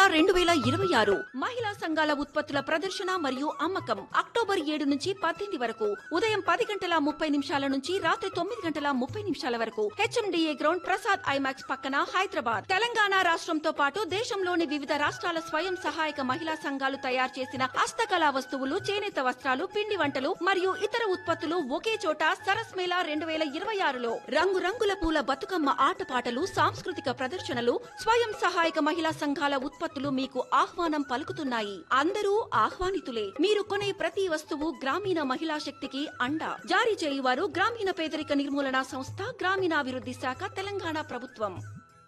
రెండు వేల ఇరవై ఆరు మహిళా సంఘాల ఉత్పత్తుల ప్రదర్శన మరియు అమ్మకం అక్టోబర్ ఏడు నుంచి పద్దెనిమిది వరకు ఉదయం పది గంటల ముప్పై నిమిషాల నుంచి రాత్రి తొమ్మిది గంటల ముప్పై నిమిషాల వరకు హెచ్ఎండిఏ గ్రౌండ్ ప్రసాద్ ఐమాక్స్ పక్కన హైదరాబాద్ తెలంగాణ రాష్ట్రంతో పాటు దేశంలోని వివిధ రాష్ట్రాల స్వయం సహాయక మహిళా సంఘాలు తయారు చేసిన హస్తకళా వస్తువులు చేనేత వస్త్రాలు పిండి వంటలు మరియు ఇతర ఉత్పత్తులు ఒకే చోట సరస్ మేళా రెండు వేల ఇరవై ఆరులో రంగురంగుల పూల బతుకమ్మ ఆటపాటలు సాంస్కృతిక ప్రదర్శనలు స్వయం సహాయక మహిళా సంఘాల ఉత్పత్తులు మీకు ఆహ్వానం పలుకుతున్నాయి అందరూ ఆహ్వానితులే మీరు కొనే ప్రతి వస్తువు గ్రామీణ మహిళా శక్తికి అండ జారీ చేయువారు గ్రామీణ పేదరిక నిర్మూలన సంస్థ గ్రామీణాభివృద్ధి శాఖ తెలంగాణ ప్రభుత్వం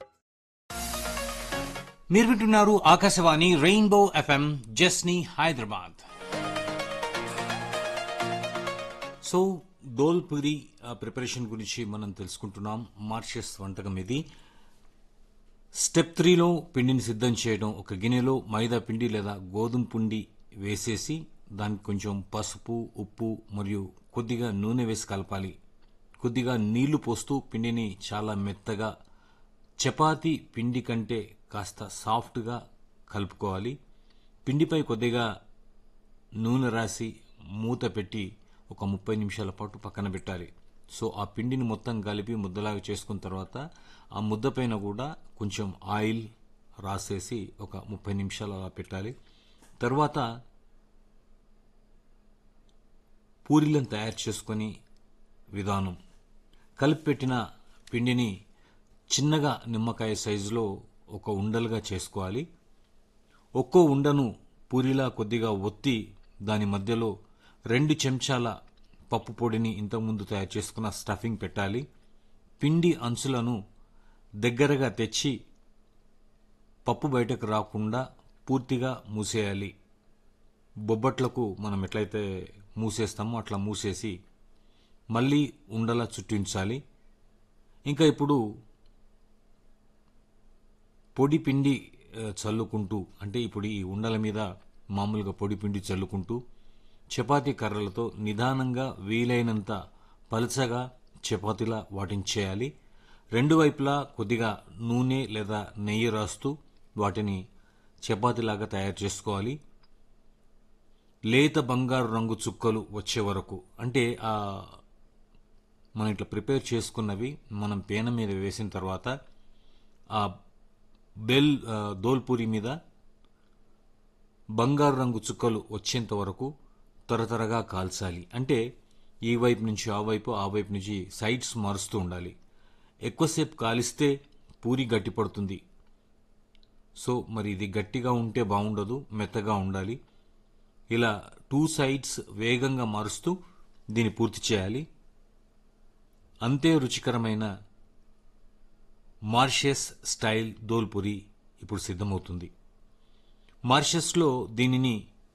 మీరు వింటున్నారు ఆకాశవాణి రెయిన్బో ఎఫ్ఎం జస్ని హైదరాబాద్ సో దోల్పురి ప్రిపరేషన్ గురించి మనం తెలుసుకుంటున్నాం మార్షియస్ వంటకం ఇది స్టెప్ త్రీలో పిండిని సిద్ధం చేయడం ఒక గిన్నెలో మైదా పిండి లేదా గోధుమ పిండి వేసేసి దానికి కొంచెం పసుపు ఉప్పు మరియు కొద్దిగా నూనె వేసి కలపాలి కొద్దిగా నీళ్లు పోస్తూ పిండిని చాలా మెత్తగా చపాతీ పిండి కంటే కాస్త సాఫ్ట్గా కలుపుకోవాలి పిండిపై కొద్దిగా నూనె రాసి మూత పెట్టి ఒక ముప్పై నిమిషాల పాటు పక్కన పెట్టాలి సో ఆ పిండిని మొత్తం కలిపి ముద్దలాగా చేసుకున్న తర్వాత ఆ ముద్ద పైన కూడా కొంచెం ఆయిల్ రాసేసి ఒక ముప్పై నిమిషాలు అలా పెట్టాలి తర్వాత పూరీలను తయారు చేసుకొని విధానం కలిపి పెట్టిన పిండిని చిన్నగా నిమ్మకాయ సైజులో ఒక ఉండలుగా చేసుకోవాలి ఒక్కో ఉండను పూరిలా కొద్దిగా ఒత్తి దాని మధ్యలో రెండు చెంచాల పప్పు పొడిని ఇంతకుముందు తయారు చేసుకున్న స్టఫింగ్ పెట్టాలి పిండి అంచులను దగ్గరగా తెచ్చి పప్పు బయటకు రాకుండా పూర్తిగా మూసేయాలి బొబ్బట్లకు మనం ఎట్లయితే మూసేస్తామో అట్లా మూసేసి మళ్ళీ ఉండలా చుట్టించాలి ఇంకా ఇప్పుడు పొడి పిండి ఆ, చల్లుకుంటూ అంటే ఇప్పుడు ఈ ఉండల మీద మామూలుగా పొడి పిండి చల్లుకుంటూ చపాతీ కర్రలతో నిదానంగా వీలైనంత పలచగా చపాతీలా వాటిని చేయాలి రెండు వైపులా కొద్దిగా నూనె లేదా నెయ్యి రాస్తూ వాటిని చపాతీలాగా తయారు చేసుకోవాలి లేత బంగారు రంగు చుక్కలు వచ్చే వరకు అంటే ఆ మనం ఇట్లా ప్రిపేర్ చేసుకున్నవి మనం పేన మీద వేసిన తర్వాత ఆ బెల్ ఆ, దోల్పూరి మీద బంగారు రంగు చుక్కలు వచ్చేంత వరకు త్వర త్వరగా కాల్చాలి అంటే ఈ వైపు నుంచి ఆ వైపు ఆ వైపు నుంచి సైడ్స్ మారుస్తూ ఉండాలి ఎక్కువసేపు కాలిస్తే పూరి గట్టిపడుతుంది సో మరి ఇది గట్టిగా ఉంటే బాగుండదు మెత్తగా ఉండాలి ఇలా టూ సైడ్స్ వేగంగా మారుస్తూ దీన్ని పూర్తి చేయాలి అంతే రుచికరమైన మార్షియస్ స్టైల్ దోల్పురి ఇప్పుడు సిద్ధమవుతుంది మారిషస్లో దీనిని